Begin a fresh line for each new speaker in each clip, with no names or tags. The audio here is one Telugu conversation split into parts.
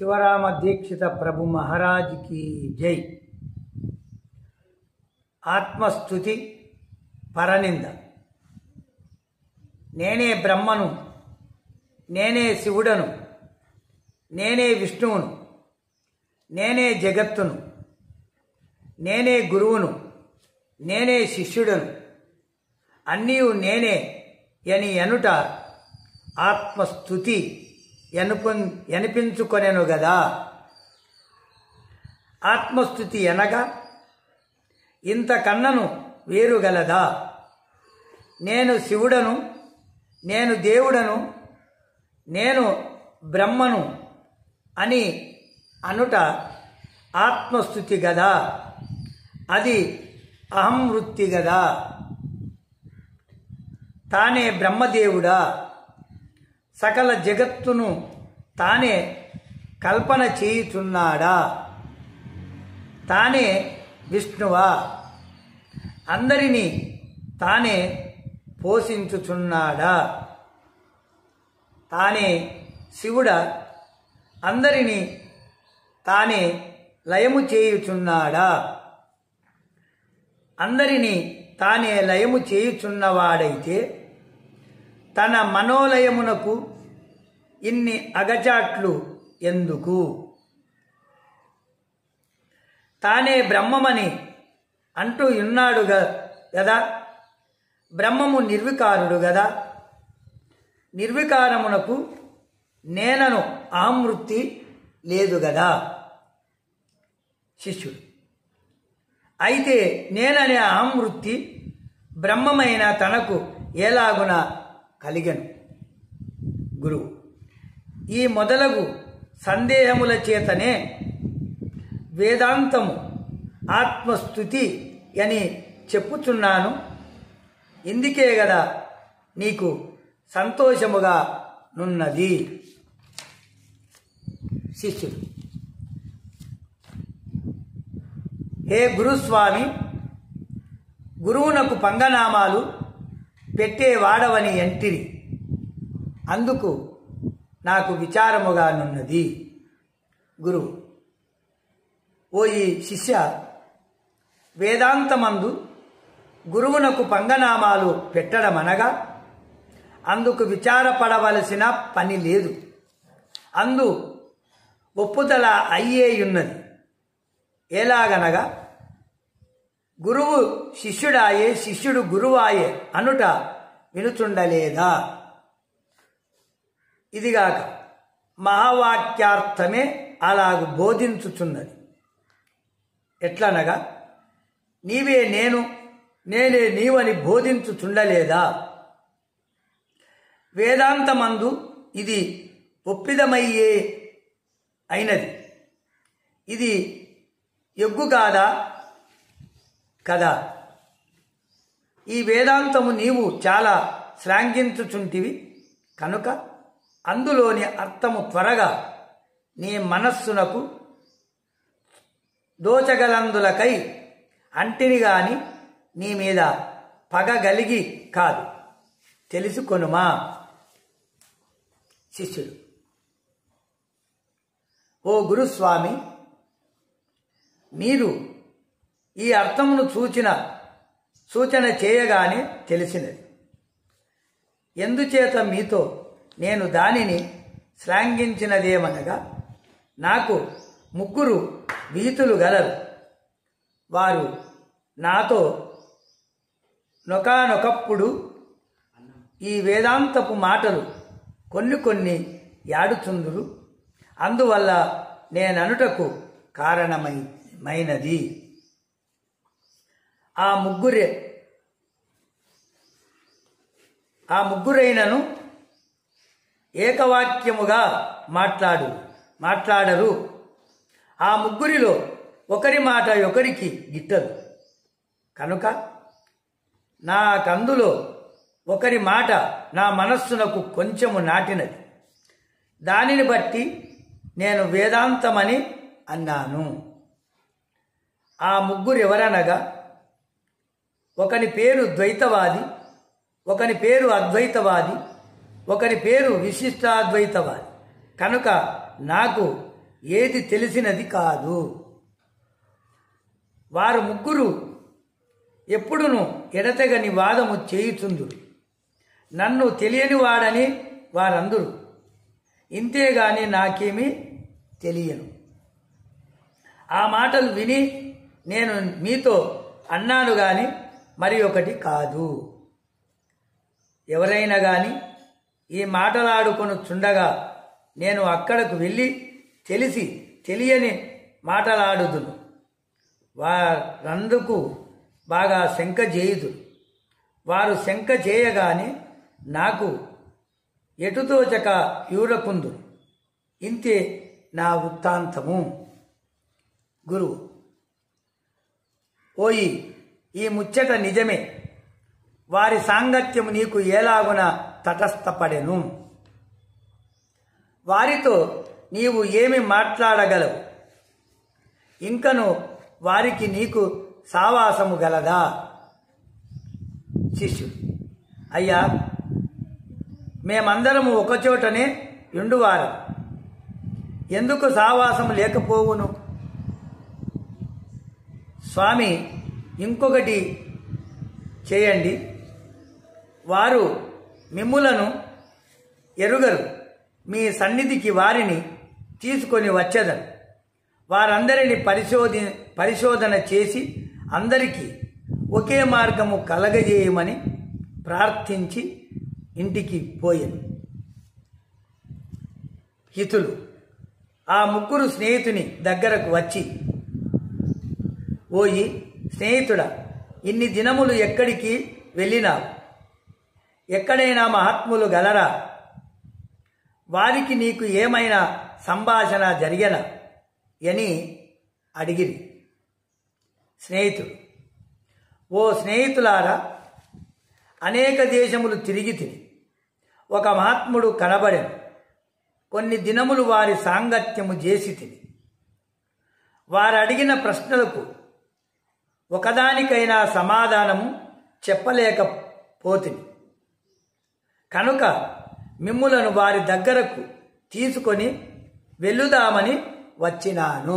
శివరామ దీక్షిత ప్రభు మహారాజ్కి జై ఆత్మస్థుతి పరనింద నేనే బ్రహ్మను నేనే శివుడను నేనే విష్ణువును నేనే జగత్తును నేనే గురువును నేనే శిష్యుడను అన్నీ నేనే అని ఎనుట ఆత్మస్థుతి ఎనుపు ఎనిపించుకొనెను గదా ఆత్మస్థుతి ఎనగా ఇంతకన్నను వేరుగలదా నేను శివుడను నేను దేవుడను నేను బ్రహ్మను అని అనుట ఆత్మస్థుతి గదా అది అహం వృత్తి గదా తానే బ్రహ్మదేవుడా సకల జగత్తును తానే కల్పన చేయుచున్నాడా తానే విష్ణువా అందరినీ తానే పోషించుచున్నాడా తానే శివుడ అందరినీ తానే లయము చేయుచున్నాడా అందరినీ తానే లయము చేయుచున్నవాడైతే తన మనోలయమునకు ఇన్ని అగచాట్లు ఎందుకు తానే బ్రహ్మమని అంటూ ఉన్నాడు గదా బ్రహ్మము నిర్వికారుడు గదా నిర్వికారమునకు నేనను ఆమృతి లేదు గదా శిష్యుడు అయితే నేననే ఆమృతి బ్రహ్మమైన తనకు ఎలాగున కలిగను గురువు ఈ మొదలగు సందేహముల చేతనే వేదాంతము ఆత్మస్థుతి అని చెప్పుచున్నాను ఇందుకే కదా నీకు సంతోషముగా నున్నది శిష్యుడు హే గురుస్వామి గురువునకు పంగనామాలు పెట్టేవాడవని ఎంటిరి అందుకు నాకు విచారముగా నున్నది గురువు ఓ ఈ శిష్య వేదాంతమందు గురువునకు పంగనామాలు పెట్టడం అనగా అందుకు విచారపడవలసిన పని లేదు అందు ఒప్పుదల అయ్యేయున్నది ఎలాగనగా గురువు శిష్యుడాయే శిష్యుడు గురువాయే అనుట వినుచుండలేదా ఇదిగాక మహావాక్యార్థమే అలాగు బోధించుచున్నది ఎట్లనగా నీవే నేను నేనే నీవని బోధించుచుండలేదా వేదాంతమందు ఇది ఒప్పిదమయ్యే అయినది ఇది ఎగ్గు కాదా కదా ఈ వేదాంతము నీవు చాలా శ్లాఘించుచుంటివి కనుక అందులోని అర్థము త్వరగా నీ మనస్సునకు దోచగలందులకై అంటిని గాని నీ మీద పగగలిగి కాదు తెలుసుకొనుమా శిష్యుడు ఓ గురుస్వామి మీరు ఈ అర్థమును సూచన సూచన చేయగానే తెలిసినది ఎందుచేత మీతో నేను దానిని శ్లాఘించినదేమనగా నాకు ముగ్గురు వీతులు గలరు వారు నాతో నొకానొకప్పుడు ఈ వేదాంతపు మాటలు కొన్ని కొన్ని యాడుచుందురు అందువల్ల నేననుటకు కారణమై మైనది ఆ ముగ్గురే ఆ ముగ్గురైనను ఏకవాక్యముగా మాట్లాడు మాట్లాడరు ఆ ముగ్గురిలో ఒకరి మాట ఒకరికి గిట్టదు కనుక నాకందులో ఒకరి మాట నా మనస్సునకు కొంచెము నాటినది దానిని బట్టి నేను వేదాంతమని అన్నాను ఆ ముగ్గురు ఎవరనగా ఒకని పేరు ద్వైతవాది ఒకని పేరు అద్వైతవాది ఒకని పేరు విశిష్టాద్వైతవాది కనుక నాకు ఏది తెలిసినది కాదు వారు ముగ్గురు ఎప్పుడును ఎడతెగని వాదము చేయుచుందురు నన్ను తెలియని వాడని వారందరూ ఇంతేగాని నాకేమీ తెలియను ఆ మాటలు విని నేను మీతో అన్నాను గాని మరి ఒకటి కాదు ఎవరైనా గాని ఈ మాటలాడుకొని చుండగా నేను అక్కడకు వెళ్ళి తెలిసి తెలియని మాటలాడుదును వారందుకు బాగా శంక చేయుదు వారు శంక చేయగానే నాకు ఎటుతోచక యూరకుందు ఇంతే నా వృత్తాంతము గురువు ఓయి ఈ ముచ్చట నిజమే వారి సాంగత్యము నీకు ఏలాగున తటస్థపడెను వారితో నీవు ఏమి మాట్లాడగలవు ఇంకను వారికి నీకు సావాసము గలదా శిష్యుడు అయ్యా మేమందరము ఒకచోటనే ఎండువారం ఎందుకు సావాసము లేకపోవును స్వామి ఇంకొకటి చేయండి వారు మిమ్ములను ఎరుగరు మీ సన్నిధికి వారిని తీసుకొని వచ్చేదను వారందరిని పరిశోధి పరిశోధన చేసి అందరికీ ఒకే మార్గము కలగజేయమని ప్రార్థించి ఇంటికి పోయాను హితులు ఆ ముగ్గురు స్నేహితుని దగ్గరకు వచ్చి ఓయి స్నేహితుడా ఇన్ని దినములు ఎక్కడికి వెళ్ళినావు ఎక్కడైనా మహాత్ములు గలరా వారికి నీకు ఏమైనా సంభాషణ జరిగన అని అడిగిరి స్నేహితుడు ఓ స్నేహితులారా అనేక దేశములు తిరిగి తిని ఒక మహాత్ముడు కనబడెను కొన్ని దినములు వారి సాంగత్యము చేసి తిని వారు అడిగిన ప్రశ్నలకు ఒకదానికైనా సమాధానము చెప్పలేకపోతుంది కనుక మిమ్ములను వారి దగ్గరకు తీసుకొని వెళ్ళుదామని వచ్చినాను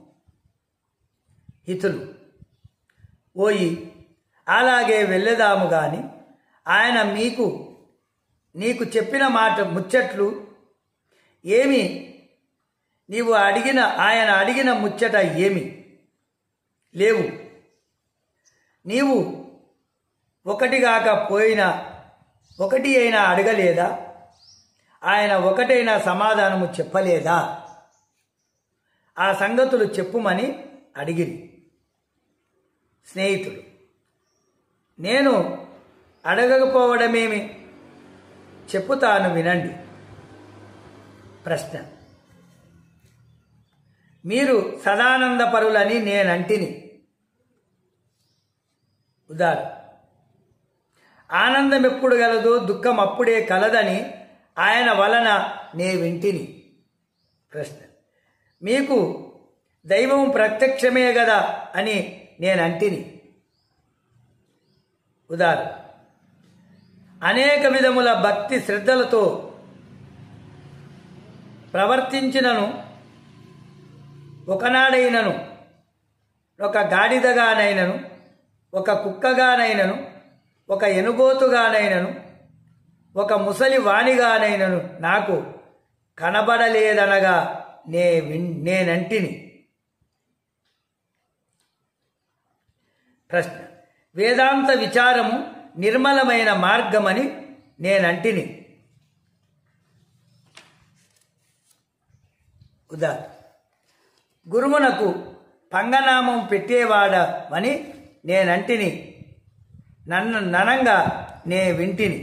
హితులు ఓయి అలాగే వెళ్ళదాము గాని ఆయన మీకు నీకు చెప్పిన మాట ముచ్చట్లు ఏమి నీవు అడిగిన ఆయన అడిగిన ముచ్చట ఏమి లేవు నీవు ఒకటిగాక పోయినా ఒకటి అయినా అడగలేదా ఆయన ఒకటైనా సమాధానము చెప్పలేదా ఆ సంగతులు చెప్పుమని అడిగిరి స్నేహితుడు నేను అడగకపోవడమేమి చెప్పుతాను వినండి ప్రశ్న మీరు సదానందపరులని నేనంటిని ఉదాహరణ ఆనందం ఎప్పుడు గలదు దుఃఖం అప్పుడే కలదని ఆయన వలన నే వింటిని ప్రశ్న మీకు దైవం ప్రత్యక్షమే గదా అని నేనంటిని ఉదాహరణ అనేక విధముల భక్తి శ్రద్ధలతో ప్రవర్తించినను ఒకనాడైనను ఒక గాడిదగానైనను ఒక కుక్కగానైనను ఒక ఎనుబోతుగానైనను ఒక ముసలి వాణిగానైనను నాకు కనబడలేదనగా నే విన్ నేనంటిని ప్రశ్న వేదాంత విచారము నిర్మలమైన మార్గమని నేనంటిని ఉదాహరణ గురువునకు పంగనామం పెట్టేవాడమని నేనంటిని నన్ను ననంగా నే వింటిని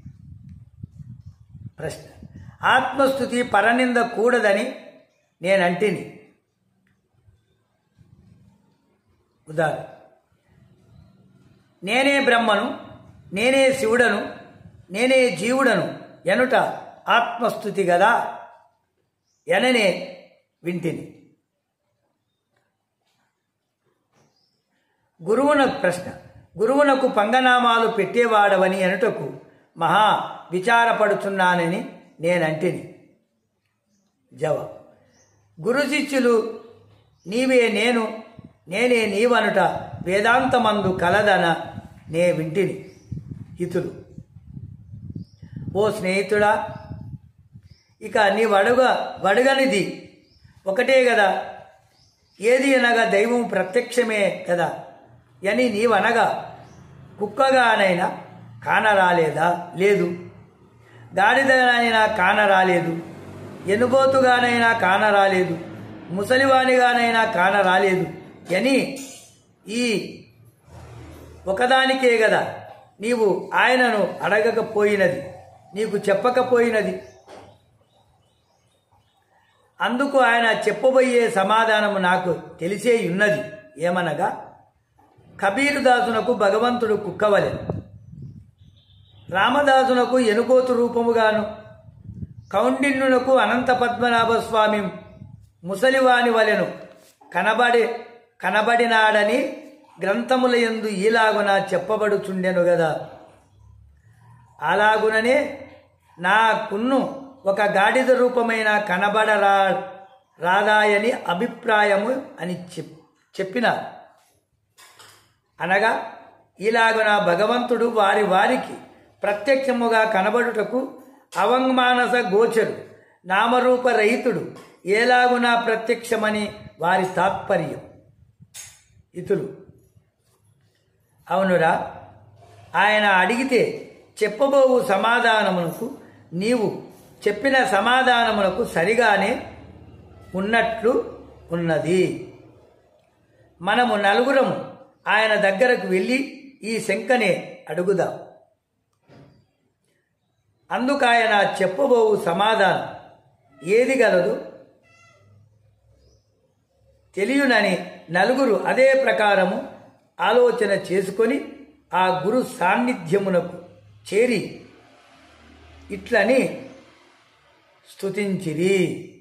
ప్రశ్న ఆత్మస్థుతి పరనింద కూడదని నేనంటిని ఉదాహరణ నేనే బ్రహ్మను నేనే శివుడను నేనే జీవుడను ఎనుట ఆత్మస్థుతి గదా ఎననే వింటిని గురువున ప్రశ్న గురువునకు పంగనామాలు పెట్టేవాడవని ఎనుటకు మహా విచారపడుచున్నానని నేనంటిని జవాబు గురు శిష్యులు నీవే నేను నేనే నీవనుట వేదాంతమందు కలదన నే వింటిని ఇతులు ఓ స్నేహితుడా ఇక నీ వడుగ వడగనిది ఒకటే కదా ఏది అనగా దైవం ప్రత్యక్షమే కదా అని నీవనగా కుక్కగానైనా కానరాలేదా లేదు గాడిదగానైనా కానరాలేదు ఎనుబోతుగానైనా కానరాలేదు ముసలివానిగానైనా కానరాలేదు అని ఈ ఒకదానికే కదా నీవు ఆయనను అడగకపోయినది నీకు చెప్పకపోయినది అందుకు ఆయన చెప్పబోయే సమాధానము నాకు తెలిసే ఉన్నది ఏమనగా కబీరుదాసునకు భగవంతుడు కుక్కవలె రామదాసునకు ఎనుకోతు రూపముగాను కౌండిన్యునకు అనంత పద్మనాభ స్వామి ముసలివాని వలెను కనబడి కనబడినాడని గ్రంథముల యందు ఈలాగున చెప్పబడుచుండెను గదా అలాగుననే నాకున్ను ఒక గాడిద రూపమైన కనబడరా రాదాయని అభిప్రాయము అని చెప్ చెప్పినారు అనగా ఇలాగున భగవంతుడు వారి వారికి ప్రత్యక్షముగా కనబడుటకు అవంగమానస గోచరు నామరూప రహితుడు ఏలాగునా ప్రత్యక్షమని వారి తాత్పర్యం ఇతులు అవునురా ఆయన అడిగితే చెప్పబోవు సమాధానమునకు నీవు చెప్పిన సమాధానమునకు సరిగానే ఉన్నట్లు ఉన్నది మనము నలుగురము ఆయన దగ్గరకు వెళ్ళి ఈ శంకనే అడుగుదాం అందుకు ఆయన చెప్పబోవు సమాధానం ఏది గలదు తెలియనని నలుగురు అదే ప్రకారము ఆలోచన చేసుకొని ఆ గురు సాన్నిధ్యమునకు చేరి ఇట్లని స్తుతించిరి